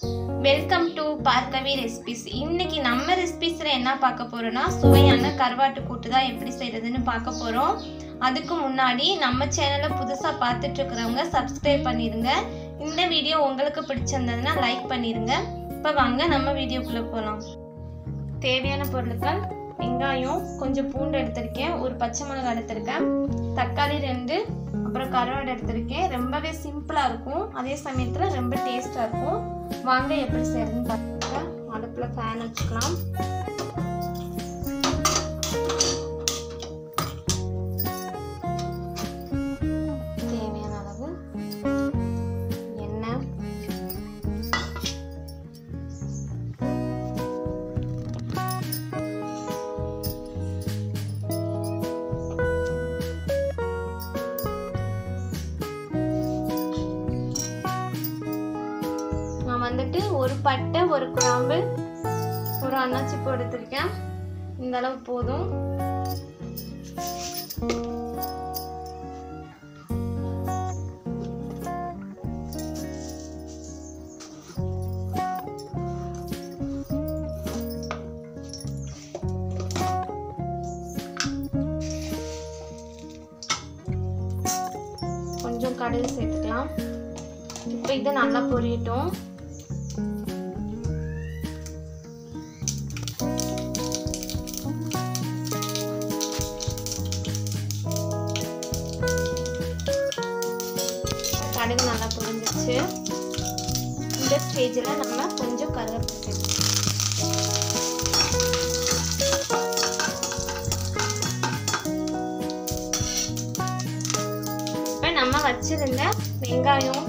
welcome to Bhargavi recipes இன்னைக்கு நம்ம ரெசிபிஸில் என்ன பார்க்க போறோம்னா சுவையான கருவாட்டு கூட்டு தான் எப்படி செய்யறதுன்னு பார்க்க போறோம் அதுக்கு முன்னாடி நம்ம சேனலை புதுசாக பார்த்துட்டு இருக்கிறவங்க சப்ஸ்கிரைப் பண்ணிடுங்க இந்த வீடியோ உங்களுக்கு பிடிச்சிருந்ததுன்னா லைக் பண்ணிடுங்க இப்போ வாங்க நம்ம வீடியோக்குள்ளே போகலாம் தேவையான பொருட்கள் வெங்காயம் கொஞ்சம் பூண்டு எடுத்திருக்கேன் ஒரு பச்சை மிளகாய் எடுத்திருக்கேன் தக்காளி ரெண்டு அப்புறம் கருவாடு எடுத்திருக்கேன் ரொம்பவே சிம்பிளாக இருக்கும் அதே சமயத்தில் ரொம்ப டேஸ்ட்டாக இருக்கும் வாங்க எப்படி செய்யறதுன்னு பார்த்துக்க அடுப்பில் ஃபேன் வச்சுக்கலாம் தேவையான அளவு எண்ணெய் நான் வந்துட்டு ஒரு பட்டை ஒரு கிராம்பு ஒரு அன்னாச்சி பூ எடுத்திருக்கேன் இந்த அளவு போதும் கொஞ்சம் கடுகு சேர்த்துக்கலாம் இப்போ இதை நல்லா பொரியட்டும் கடுகு நல்லா பொரிஞ்சிச்சு இந்த ஸ்டேஜில் நம்ம கொஞ்சம் கருவேப்பிலை சேர்த்துக்கலாம் இப்போ நம்ம வச்சிருந்த வெங்காயம்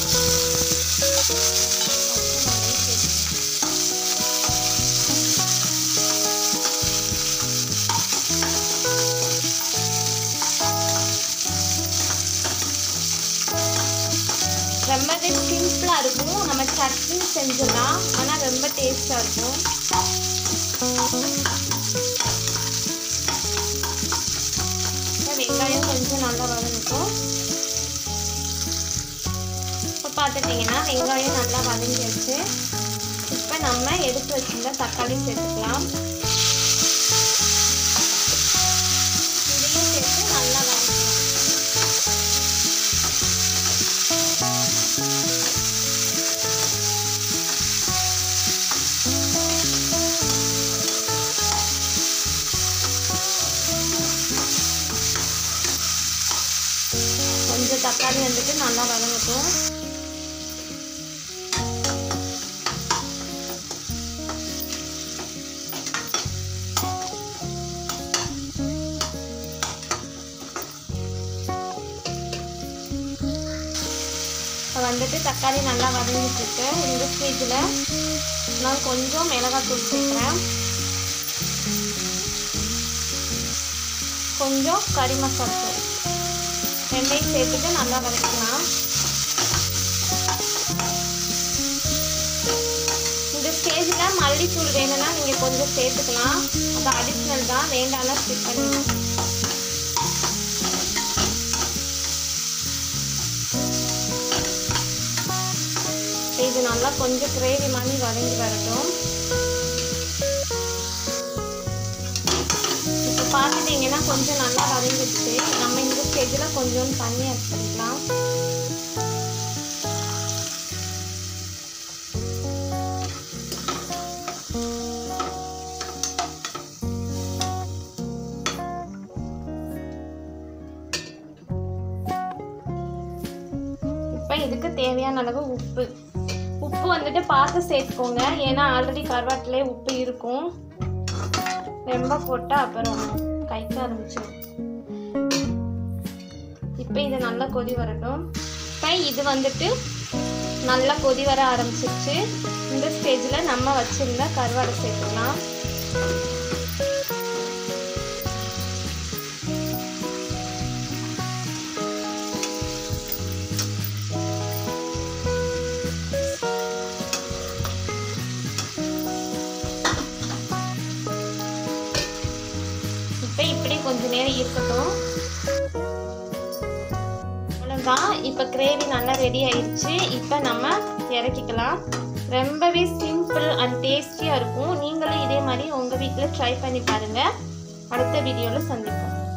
ரொம்பவே சிம்பிளாக இருக்கும் நம்ம சட்னி செஞ்சிடலாம் ஆனால் ரொம்ப டேஸ்டாக இருக்கும் வெங்காயம் கொஞ்சம் நல்லா வதங்கட்டும் இப்போ பார்த்துட்டிங்கன்னா வெங்காயம் நல்லா வதங்கிடுச்சு இப்போ நம்ம எடுத்து வச்சிருந்த தக்காளி சேர்த்துக்கலாம் இதையும் சேர்த்து நல்லா வதக்கலாம் கொஞ்சம் தக்காளி வந்துட்டு நல்லா வதங்கட்டும் இப்போ வந்துட்டு தக்காளி நல்லா வதங்கிட்டு இருக்கு இந்த ஸ்டேஜில் நான் கொஞ்சம் மிளகாத்தூள் சேர்க்குறேன் கொஞ்சம் கறி மசாலா தூள் ரெண்டையும் சேர்த்துட்டு நல்லா வதக்கலாம் இந்த ஸ்டேஜில் மல்லித்தூள் வேணும்னா நீங்கள் கொஞ்சம் சேர்த்துக்கலாம் அது அடிஷ்னல் தான் வேண்டாம்னா ஸ்கிப் பண்ணிக்கலாம் இது நல்லா கொஞ்சம் கிரேவி மாதிரி வதங்கி வரட்டும் இப்போ பார்த்துட்டிங்கன்னா கொஞ்சம் நல்லா வதங்கிடுச்சு நம்ம இந்த ஸ்டேஜில் கொஞ்சம் தண்ணி ஆட் பண்ணிக்கலாம் இப்போ இதுக்கு தேவையான அளவு உப்பு உப்பு வந்துட்டு பார்த்து சேர்த்துக்கோங்க ஏன்னா ஆல்ரெடி கருவாட்டிலே உப்பு இருக்கும் ரொம்ப போட்டால் அப்புறம் கைக்க ஆரம்பிச்சிடும் இப்போ இது நல்லா கொதி வரட்டும் இப்போ இது வந்துட்டு நல்லா கொதி வர ஆரம்பிச்சிருச்சு இந்த ஸ்டேஜில் நம்ம வச்சிருந்த கருவாடை சேர்த்துக்கலாம் இப்போ இப்படி கொஞ்ச நேரம் இருக்கட்டும் அவ்வளோதான் இப்போ கிரேவி நல்லா ரெடி ஆயிடுச்சு இப்போ நம்ம இறக்கிக்கலாம் ரொம்பவே சிம்பிள் அண்ட் டேஸ்டியாக இருக்கும் நீங்களும் இதே மாதிரி உங்கள் வீட்டில் ட்ரை பண்ணி பாருங்கள் அடுத்த வீடியோவில் சந்திப்போம்